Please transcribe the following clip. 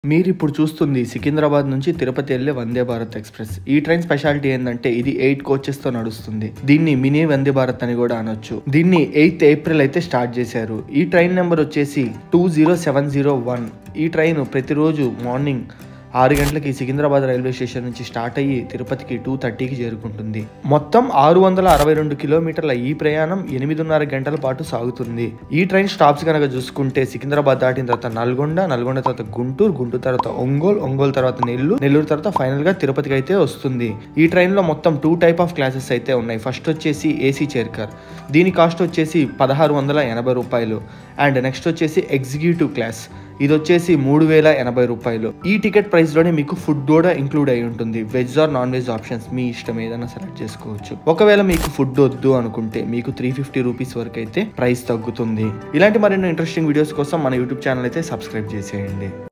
మీరు ఇప్పుడు చూస్తుంది సికింద్రాబాద్ నుంచి తిరుపతి వెళ్లే వందే భారత్ ఎక్స్ప్రెస్ ఈ ట్రైన్ స్పెషాలిటీ ఏంటంటే ఇది ఎయిట్ కోచెస్ తో నడుస్తుంది దీన్ని మినీ వందే భారత్ అని కూడా అనొచ్చు దీన్ని ఎయిత్ ఏప్రిల్ అయితే స్టార్ట్ చేశారు ఈ ట్రైన్ నెంబర్ వచ్చేసి two zero seven zero one ఈ ట్రైన్ ప్రతిరోజు మార్నింగ్ ఆరు గంటలకి సికింద్రాబాద్ రైల్వే స్టేషన్ నుంచి స్టార్ట్ అయ్యి తిరుపతికి టూ థర్టీకి చేరుకుంటుంది మొత్తం ఆరు వందల అరవై రెండు కిలోమీటర్ల ఈ ప్రయాణం ఎనిమిదిన్నర గంటల పాటు సాగుతుంది ఈ ట్రైన్ స్టాప్స్ కనుక చూసుకుంటే సికింద్రాబాద్ దాటిన తర్వాత నల్గొండ నల్గొండ తర్వాత గుంటూరు గుంటూరు తర్వాత ఒంగోలు ఒంగోలు తర్వాత నెల్లూరు నెల్లూరు తర్వాత ఫైనల్ గా తిరుపతికి అయితే వస్తుంది ఈ ట్రైన్ లో మొత్తం టూ టైప్ ఆఫ్ క్లాసెస్ అయితే ఉన్నాయి ఫస్ట్ వచ్చేసి ఏసీ చైర్కర్ దీని కాస్ట్ వచ్చేసి పదహారు వందల ఎనభై రూపాయలు అండ్ నెక్స్ట్ వచ్చేసి ఎగ్జిక్యూటివ్ క్లాస్ ఇది వచ్చేసి మూడు వేల ఎనభై రూపాయలు ఈ టికెట్ ప్రైస్ లోనే మీకు ఫుడ్ కూడా ఇంక్లూడ్ అయి ఉంటుంది veg or non veg options మీ ఇష్టం ఏదైనా సెలెక్ట్ చేసుకోవచ్చు ఒకవేళ మీకు ఫుడ్ వద్దు అనుకుంటే మీకు త్రీ ఫిఫ్టీ రూపీస్ వరకు అయితే ప్రైస్ తగ్గుతుంది ఇలాంటి మరిన్ని ఇంట్రెస్టింగ్ వీడియోస్ కోసం మన యూట్యూబ్ ఛానల్ అయితే సబ్స్క్రైబ్ చేసేయండి